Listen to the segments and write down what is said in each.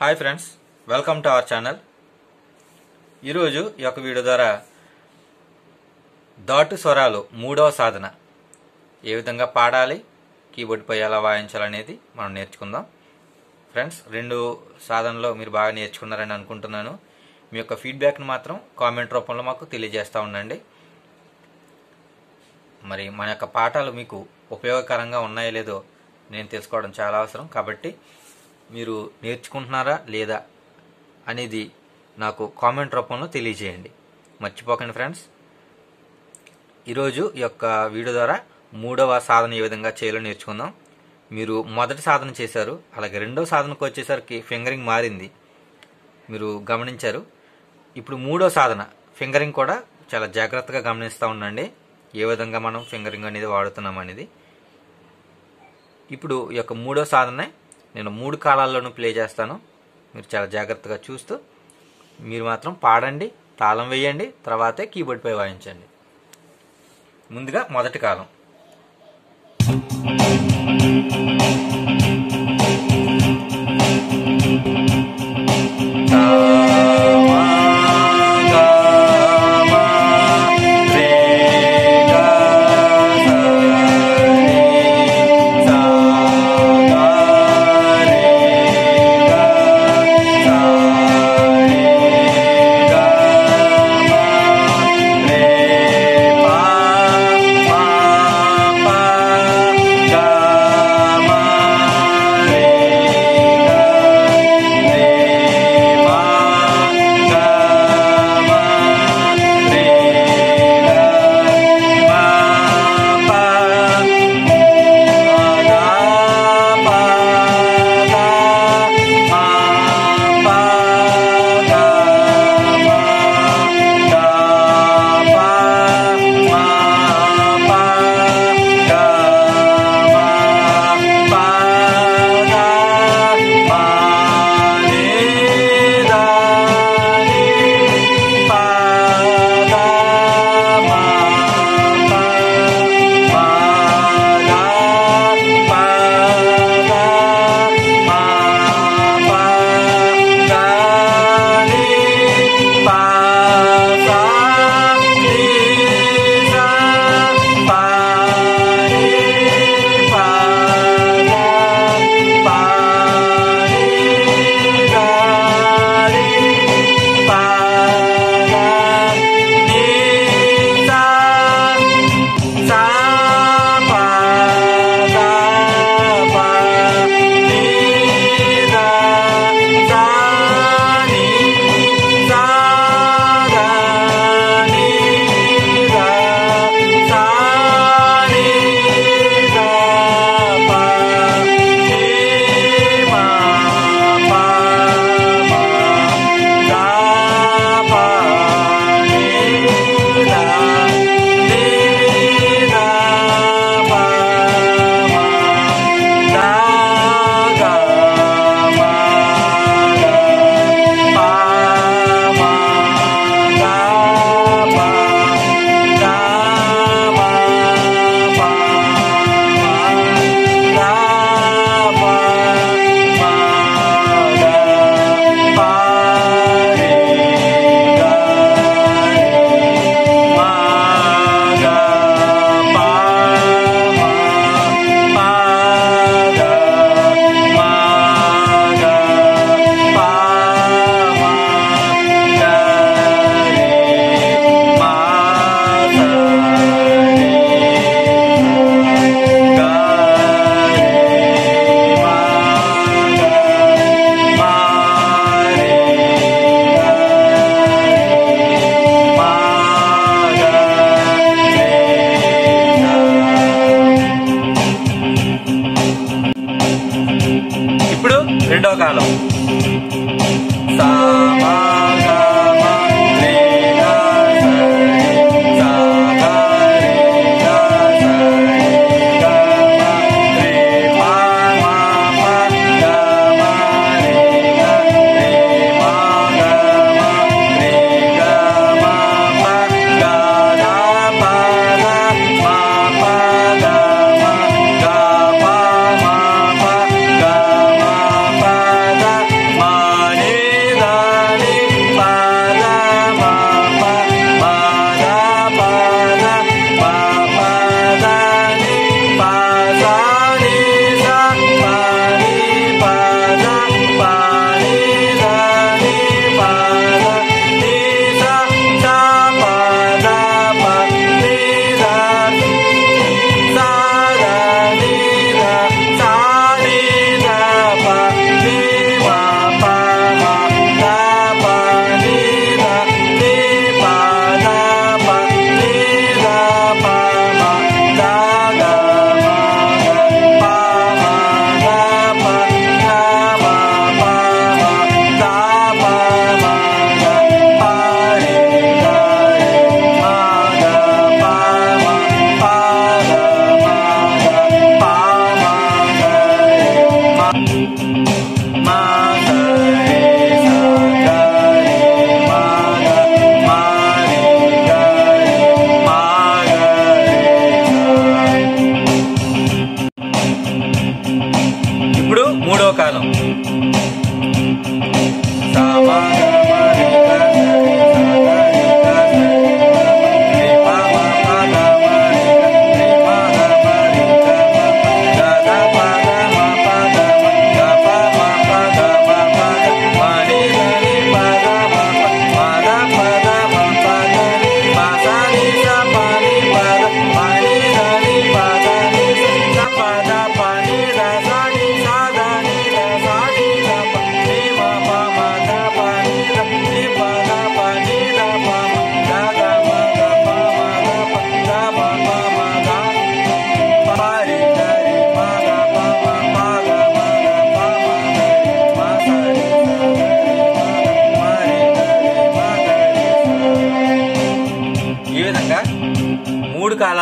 hi friends welcome to our channel ఈరోజు ఈ యొక్క వీడియో ద్వారా దాటు స్వరాలు మూడవ సాధన ఏ విధంగా పాడాలి కీబోర్డ్పై ఎలా వాయించాలనేది మనం నేర్చుకుందాం ఫ్రెండ్స్ రెండు సాధనలో మీరు బాగా నేర్చుకున్నారని అనుకుంటున్నాను మీ యొక్క ఫీడ్బ్యాక్ని మాత్రం కామెంట్ రూపంలో మాకు తెలియజేస్తూ ఉండండి మరి మన యొక్క పాఠాలు మీకు ఉపయోగకరంగా ఉన్నాయో లేదో నేను తెలుసుకోవడం చాలా అవసరం కాబట్టి మీరు నేర్చుకుంటున్నారా లేదా అనేది నాకు కామెంట్ రూపంలో తెలియజేయండి మర్చిపోకండి ఫ్రెండ్స్ ఈరోజు ఈ యొక్క వీడియో ద్వారా మూడవ సాధన ఏ విధంగా చేయాలో నేర్చుకుందాం మీరు మొదటి సాధన చేశారు అలాగే రెండవ సాధనకు వచ్చేసరికి ఫింగరింగ్ మారింది మీరు గమనించారు ఇప్పుడు మూడో సాధన ఫింగరింగ్ కూడా చాలా జాగ్రత్తగా గమనిస్తూ ఉండండి ఏ విధంగా మనం ఫింగరింగ్ అనేది వాడుతున్నాం అనేది ఇప్పుడు ఈ యొక్క మూడో సాధన నేను మూడు కాలాల్లోనూ ప్లే చేస్తాను మీరు చాలా జాగ్రత్తగా చూస్తూ మీరు మాత్రం పాడండి తాళం వేయండి తర్వాతే కీబోర్డ్పై వాయించండి ముందుగా మొదటి కాలం Ga, ma,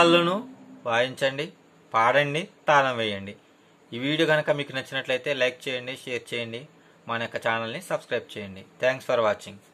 రాగాల్లోనూ వాయించండి పాడండి తాళం వేయండి ఈ వీడియో కనుక మీకు నచ్చినట్లయితే లైక్ చేయండి షేర్ చేయండి మన యొక్క ఛానల్ని సబ్స్క్రైబ్ చేయండి థ్యాంక్స్ ఫర్ వాచింగ్